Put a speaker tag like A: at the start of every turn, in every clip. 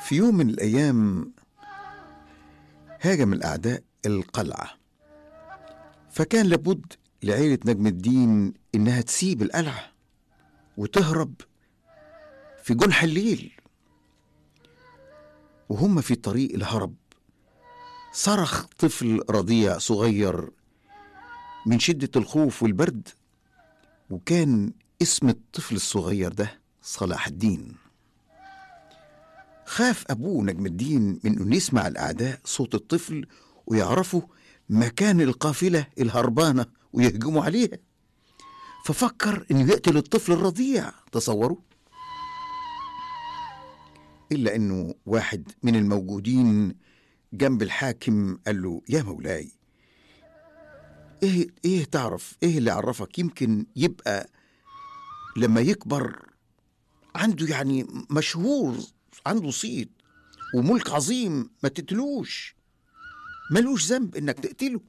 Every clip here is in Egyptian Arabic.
A: في يوم من الأيام هاجم الأعداء القلعة فكان لابد لعيلة نجم الدين إنها تسيب القلعة وتهرب في جنح الليل وهم في طريق الهرب صرخ طفل رضيع صغير من شدة الخوف والبرد وكان اسم الطفل الصغير ده صلاح الدين خاف أبوه نجم الدين من أنه يسمع الأعداء صوت الطفل ويعرفوا مكان القافلة الهربانة ويهجموا عليها ففكر أنه يقتل الطفل الرضيع تصوروا إلا أنه واحد من الموجودين جنب الحاكم قال له يا مولاي ايه ايه تعرف ايه اللي عرفك يمكن يبقى لما يكبر عنده يعني مشهور عنده صيت وملك عظيم ما تقتلوش ملوش ذنب انك تقتله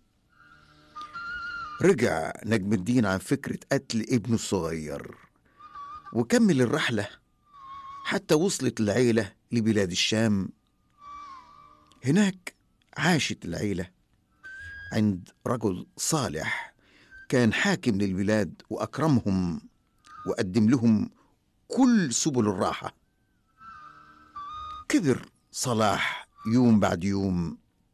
A: رجع نجم الدين عن فكرة قتل ابنه الصغير وكمل الرحلة حتى وصلت العيلة لبلاد الشام هناك عاشت العيلة عند رجل صالح كان حاكم للبلاد وأكرمهم وقدم لهم كل سبل الراحة كبر صلاح يوم بعد يوم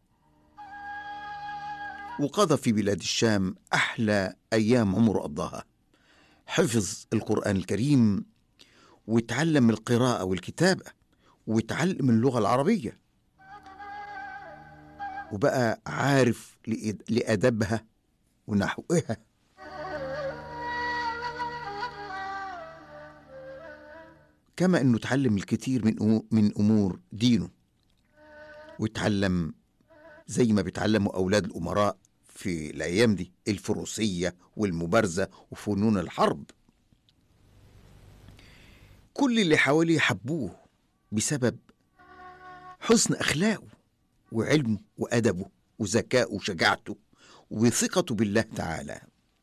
A: وقضى في بلاد الشام أحلى أيام عمره قضاها حفظ القرآن الكريم وتعلم القراءة والكتابة وتعلم اللغة العربية وبقى عارف لإد- لأدبها ونحوها كما انه تعلم الكثير من أمو- من امور دينه وتعلم زي ما بيتعلموا اولاد الامراء في الايام دي الفروسيه والمبارزه وفنون الحرب كل اللي حواليه حبوه بسبب حسن اخلاقه وعلمه وادبه وذكائه وشجاعته وثقته بالله تعالى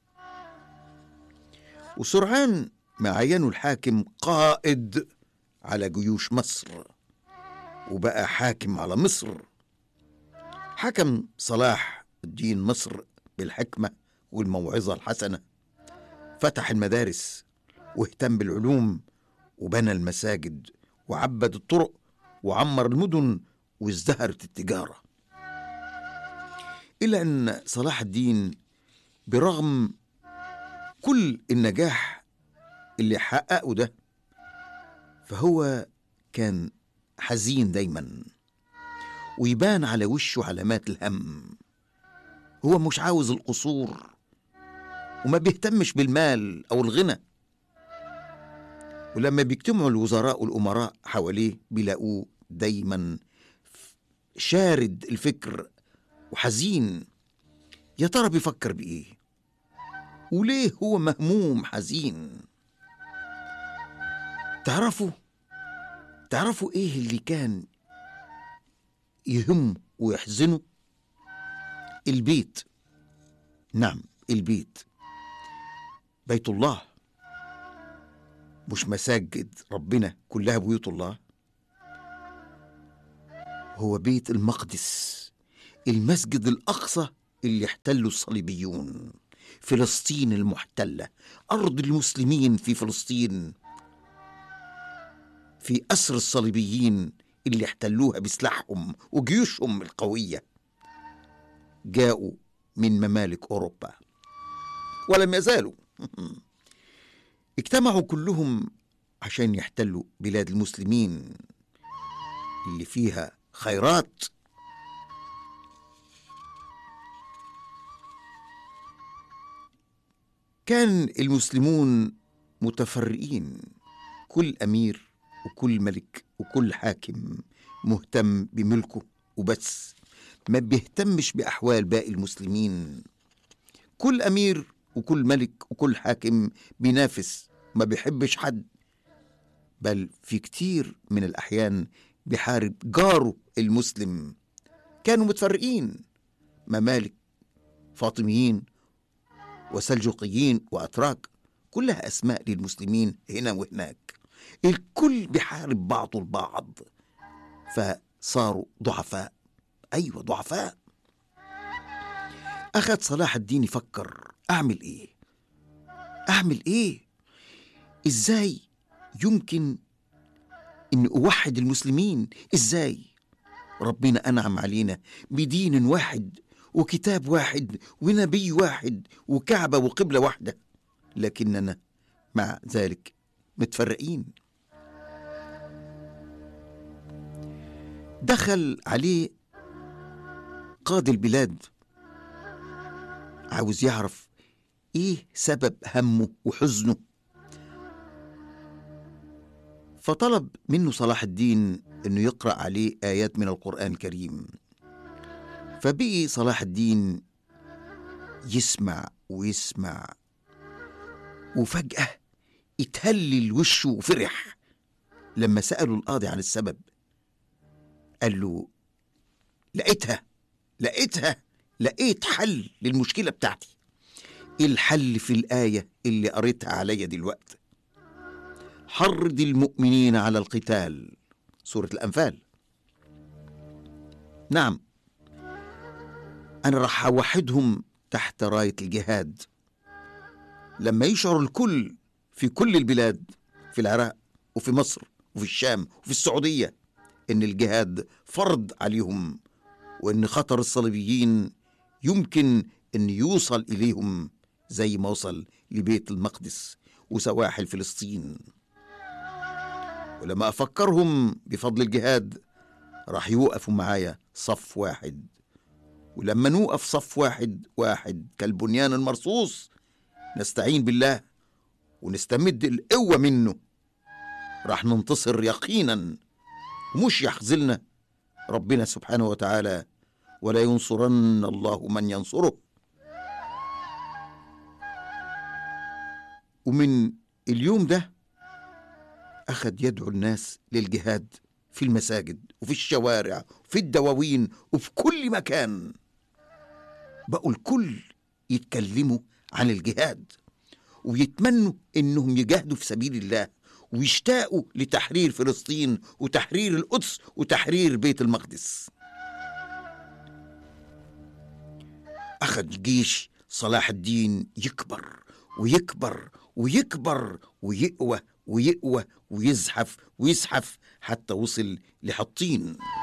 A: وسرعان ما عينوا الحاكم قائد على جيوش مصر وبقى حاكم على مصر حكم صلاح الدين مصر بالحكمة والموعظة الحسنة فتح المدارس واهتم بالعلوم وبنى المساجد وعبد الطرق وعمر المدن وازدهرت التجارة إلا أن صلاح الدين برغم كل النجاح اللي حققه ده فهو كان حزين دايما ويبان على وشه علامات الهم هو مش عاوز القصور وما بيهتمش بالمال او الغنى ولما بيجتمعوا الوزراء والامراء حواليه بيلاقوه دايما شارد الفكر وحزين يا ترى بيفكر بايه وليه هو مهموم حزين تعرفوا تعرفوا ايه اللي كان يهمه ويحزنه البيت نعم البيت بيت الله مش مساجد ربنا كلها بيوت الله هو بيت المقدس المسجد الأقصى اللي احتله الصليبيون فلسطين المحتلة أرض المسلمين في فلسطين في أسر الصليبيين اللي احتلوها بسلاحهم وجيوشهم القوية جاءوا من ممالك أوروبا ولم يزالوا اجتمعوا كلهم عشان يحتلوا بلاد المسلمين اللي فيها خيرات كان المسلمون متفرقين كل امير وكل ملك وكل حاكم مهتم بملكه وبس ما بيهتمش باحوال باقي المسلمين كل امير وكل ملك وكل حاكم بينافس ما بيحبش حد بل في كتير من الاحيان بيحارب جاره المسلم كانوا متفرقين ممالك فاطميين وسلجوقيين واتراك كلها اسماء للمسلمين هنا وهناك الكل بيحارب بعضه البعض فصاروا ضعفاء أيوة ضعفاء أخذ صلاح الدين يفكر أعمل إيه أعمل إيه إزاي يمكن أن أوحد المسلمين إزاي ربنا أنعم علينا بدين واحد وكتاب واحد ونبي واحد وكعبة وقبلة واحدة لكننا مع ذلك متفرقين دخل عليه قاضي البلاد عاوز يعرف ايه سبب همه وحزنه فطلب منه صلاح الدين انه يقرا عليه ايات من القران الكريم فبقي صلاح الدين يسمع ويسمع وفجاه اتهلل وشه وفرح لما سالوا القاضي عن السبب قال له لقيتها لقيتها لقيت حل للمشكله بتاعتي الحل في الايه اللي قريتها عليا دلوقتي حرض المؤمنين على القتال سورة الأنفال نعم أنا راح أوحدهم تحت راية الجهاد لما يشعر الكل في كل البلاد في العراق وفي مصر وفي الشام وفي السعودية إن الجهاد فرض عليهم وإن خطر الصليبيين يمكن أن يوصل إليهم زي ما وصل لبيت المقدس وسواحل فلسطين ولما أفكرهم بفضل الجهاد راح يوقفوا معايا صف واحد ولما نوقف صف واحد واحد كالبنيان المرصوص نستعين بالله ونستمد القوة منه راح ننتصر يقينا ومش يحزلنا ربنا سبحانه وتعالى ولا ينصرن الله من ينصره ومن اليوم ده أخذ يدعو الناس للجهاد في المساجد وفي الشوارع وفي الدواوين وفي كل مكان بقوا الكل يتكلموا عن الجهاد ويتمنوا انهم يجاهدوا في سبيل الله ويشتاقوا لتحرير فلسطين وتحرير القدس وتحرير بيت المقدس أخذ جيش صلاح الدين يكبر ويكبر ويكبر ويقوى ويقوى ويزحف ويزحف حتى وصل لحطين